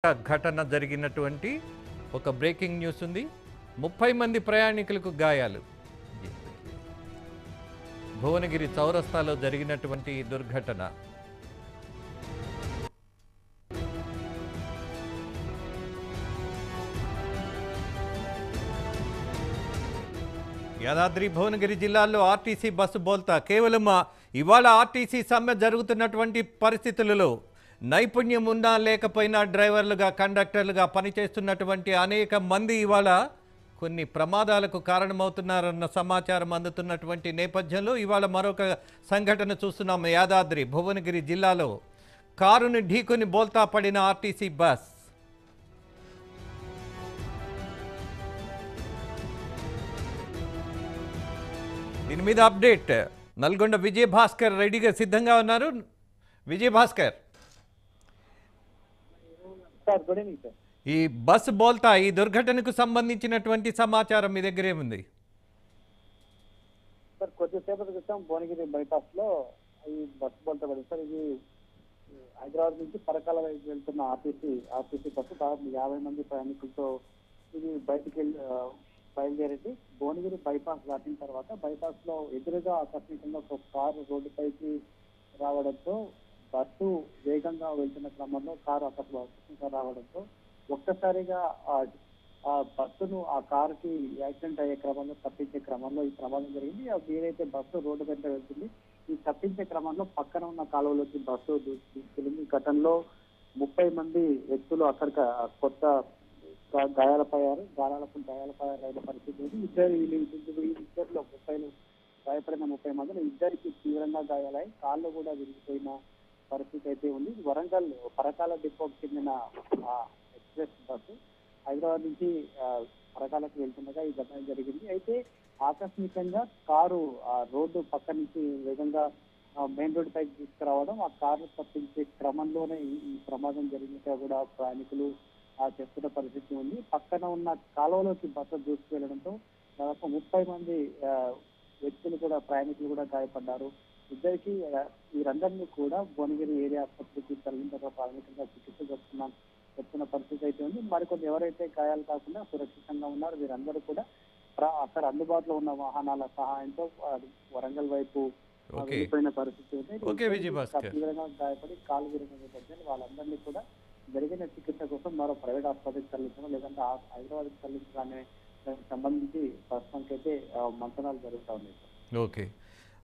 ఘటన జరిగినటువంటి ఒక బ్రేకింగ్ న్యూస్ ఉంది ముప్పై మంది ప్రయాణికులకు గాయాలు భువనగిరి చౌరస్తాలో జరిగినటువంటి ఈ దుర్ఘటన యాదాద్రి భువనగిరి జిల్లాలో ఆర్టీసీ బస్సు బోల్తా కేవలం ఆ ఇవాళ ఆర్టీసీ సమ్మె జరుగుతున్నటువంటి పరిస్థితులలో నైపుణ్యం ఉన్నా లేకపోయినా డ్రైవర్లుగా కండక్టర్లుగా పనిచేస్తున్నటువంటి అనేక మంది ఇవాళ కొన్ని ప్రమాదాలకు కారణమవుతున్నారన్న సమాచారం అందుతున్నటువంటి నేపథ్యంలో ఇవాళ మరొక సంఘటన చూస్తున్నాం యాదాద్రి భువనగిరి జిల్లాలో కారుని ఢీకొని బోల్తా పడిన ఆర్టీసీ బస్ దీని మీద అప్డేట్ నల్గొండ విజయ్ భాస్కర్ రెడీగా సిద్ధంగా ఉన్నారు Vijay Bhaskar sir good evening sir ఈ బస్ బోల్తా ఈ దుర్ఘటనకు సంబంధించినటువంటి సమాచారం మీ దగ్గర ఏముంది సార్ కొద్దిసేపటి క్రితం భువనగిరి బైపాస్ లో ఈ బస్సు బోల్తా పడింది సార్ ఇది హైదరాబాద్ నుంచి పరకాల వైపు వెళ్తున్న ఆర్టీసీ ఆర్టీసీ బస్సు దాదాపు యాభై మంది ప్రయాణికులతో ఇది బయటికి వెళ్ళి ఆ, బయలుదేరింది భువనగిరి బైపాస్ దాటిన తర్వాత బైపాస్ లో ఎదురుగా ఆకస్మికంగా ఒక కారు రోడ్డుపైకి రావడంతో బస్సు వేగంగా వెళ్తున్న క్రమంలో కారు అకస్మాత్తుగా రావడంతో ఒక్కసారిగా ఆ ఆ బస్సును ఆ కారుకి యాక్సిడెంట్ అయ్యే క్రమంలో తప్పించే క్రమంలో ఈ ప్రమాదం జరిగింది ఆ ఏదైతే బస్సు రోడ్డు వెంట వెళ్తుంది ఈ తప్పించే క్రమంలో పక్కన ఉన్న కాలువలోకి బస్సు దూ- తీసుకెళ్ళింది ఈ ఘటనలో ముప్పై మంది వ్యక్తులు అక్కడికి ఆ కొత్త గా- గాయాలపయ్యారు గాయాలకు గాయాలపయ్యారైన పరిస్థితి ఉంది ఇద్దరు వీళ్ళు ఇద్దరు ఈ ఇద్దరిలో ముప్పై గాయపడిన ముప్పై మందిలో ఇద్దరికి తీవ్రంగా గాయాలై కాళ్ళు కూడా విరిగిపోయిన పరిస్థితి అయితే ఉంది వరంగల్ పరకాల డిపోకి చెందిన ఆ, ఎక్స్ప్రెస్ బస్సు హైదరాబాద్ నుంచి ఆ, పరకాలకు వెళ్తుండగా ఈ ఘటన జరిగింది అయితే ఆకస్మికంగా కారు ఆ రోడ్డు పక్క నుంచి వేగంగా మెయిన్ రోడ్ పైకి తీసుకురావడం ఆ కారు తప్పించే క్రమంలోనే ఈ ఈ ప్రమాదం జరిగినట్టుగా కూడా ప్రయాణికులు ఆ చెప్తున్న పరిస్థితి ఉంది పక్కన ఉన్న కాలువలోకి బస్సు దూసుకువెళ్లడంతో దాదాపు ముప్పై మంది ఆ, వ్యక్తులు కూడా ప్రయాణికులు కూడా గాయపడ్డారు ఇద్దరికి ఆ, వీరందరినీ కూడా భువనగిరి ఏరియా ఆసుపత్రికి తరలించగా ప్రాథమికంగా చికిత్స చేస్తున్నాం చెప్తున్న పరిస్థితి అయితే ఉంది మరికొన్ని ఎవరైతే గాయాలు కాకుండా సురక్షితంగా ఉన్నారో వీరందరూ కూడా ప్ర- అక్కడ అందుబాటులో ఉన్న వాహనాల సహాయంతో ఆ, వరంగల్ వైపు ఆ, ఓకే. వెళ్ళిపోయిన పరిస్థితి ఉంది ఓకే, విజయ్ భాస్కర్. తీవ్రంగా గాయపడి కాలు విరిగిన నేపథ్యంలో వాళ్ళందరినీ కూడా జరిగిన చికిత్స కోసం మరో ప్రైవేట్ ఆసుపత్రికి తరలించడం లేదంటే ఆ- హైదరాబాద్కి తరలించడాన్ని దానికి సంబంధించి ప్రస్తుతానికైతే ఆ, మంతనాలు జరుగుతా ఉన్నాయి సార్ ఓకే